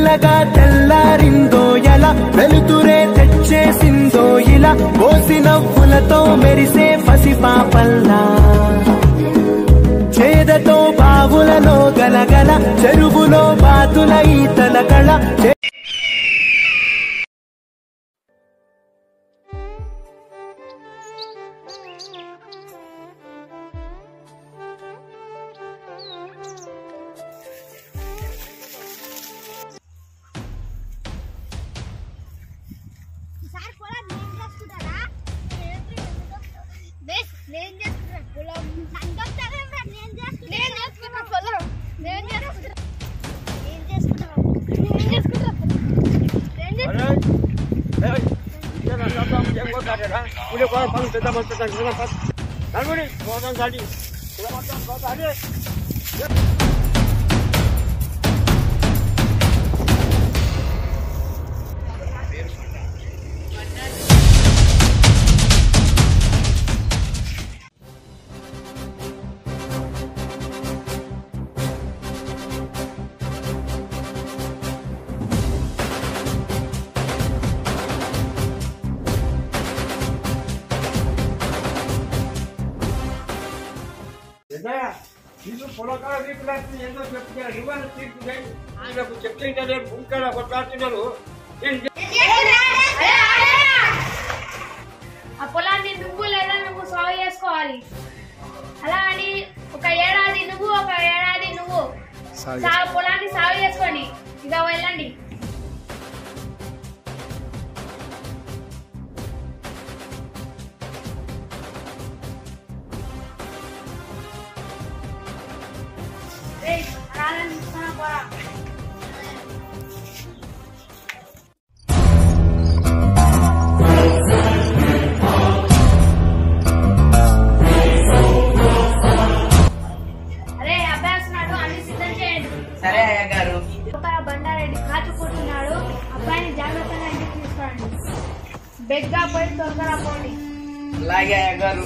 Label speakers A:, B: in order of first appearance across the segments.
A: తెల్లగా తెల్లారిందో ఎలా వెలుతురే తెచ్చేసిందో ఇలా పోసి నవ్వులతో మెరిసే పసిపాపల్లా చేదతో బావులలో గలగల చెరువులో బాతుల ఈతల కళ చే-
B: సార్ పొలం నేను చేసుకుంటారా బేస్ నేను చేసుకుంటా పొలం సంగతారా నేను చేసుకుంటా నేను చేసుకుంటా పొలం నేను చేసుకుంటా నేను చేసుకుంటా నేను చేసుకుంటా నేను చేసుకుంటా
C: ಇದು ಪೊಲಕಾರ ರೀತಿ ಏನೋ చెప్తున్నారు నువ్వు తీర్పు ఆయనకు చెప్తే భూమికాడ కొట్లాడుతున్నారు
D: ఆ పొలాన్ని నువ్వు లేదా నువ్వు సాగు చేసుకోవాలి అలా అని ఒక ఏడాది నువ్వు ఒక ఏడాది నువ్వు సాగు పొలాన్ని సాగు చేసుకోండి ఇక వెళ్ళండి రేయ్, రాళ్ళని తీసుకొని పోరా. అరే అభ్యాసనాడు అన్ని సిద్ధం చేయండి
E: సరే అయ్య గారు
D: లోపల బండారెడ్డి కాచు కూర్చున్నాడు అబ్బాయిని జాగ్రత్తగా ఇంటికి తీసుకురండి బెగ్గా పోయి త్వరగా పోండి
E: అలాగే అయ్య గారు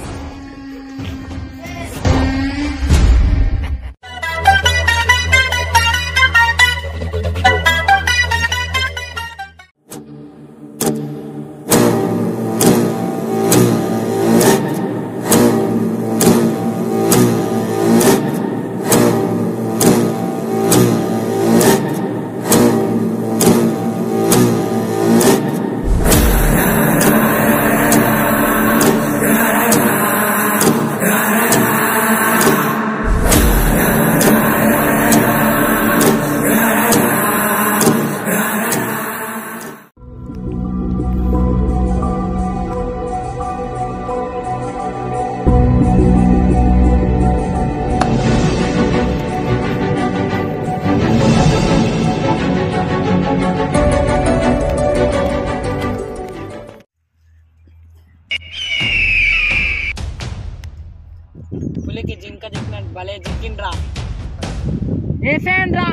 E: పులికి జింక చెప్పినట్టు భలే జిక్కిండ్రా వేసేయండి రా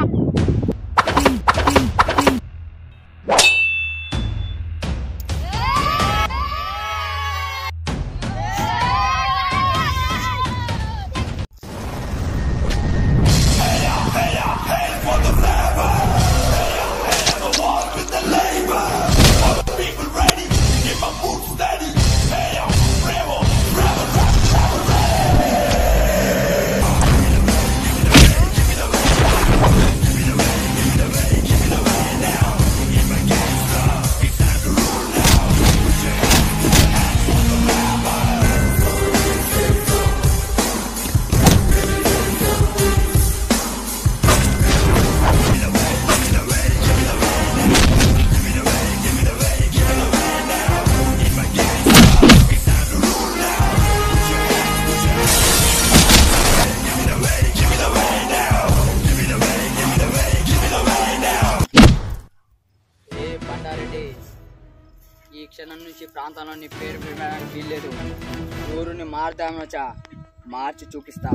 E: ఏ బండారెడ్డి ఈ క్షణం నుంచి ప్రాంతంలో నీ పేరు వినడానికి వీల్లేదు ఊరుని మారుదామనొచ్చా మార్చి చూపిస్తా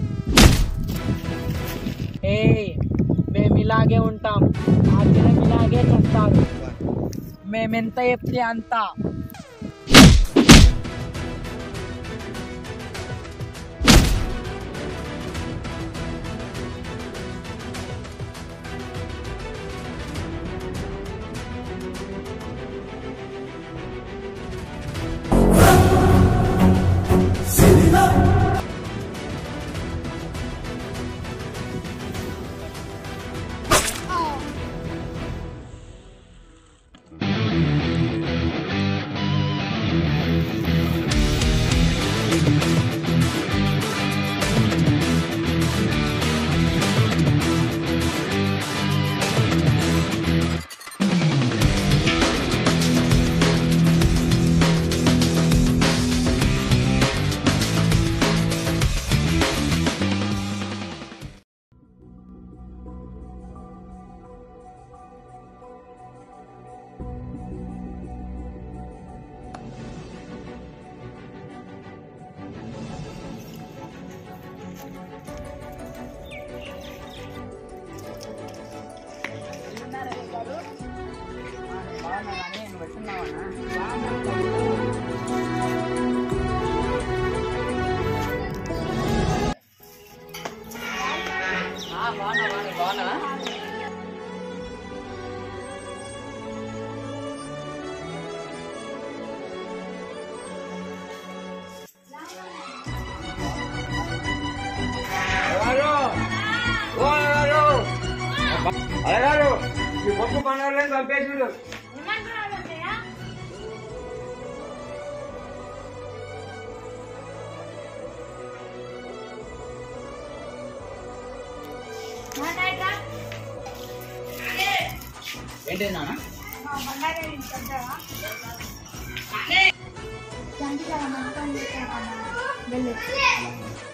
E: ఏ మేము ఇలాగే ఉంటాం ఆ జనం ఇలాగే చేస్తారు మేమెంత చెప్తే అంత
C: అయ్యగారు ఈ గొప్ప మనవాళ్ళని చంపేసిండు
D: ఏమంటున్నాడు అన్నయ్య? మా నాయక, ఏ,
E: ఏంటి నాన్న
D: మా బండారా ఇంటికి వద్దావా? చంటి కదా, మన పని చేస్తాం అన్న. వెళ్ళు.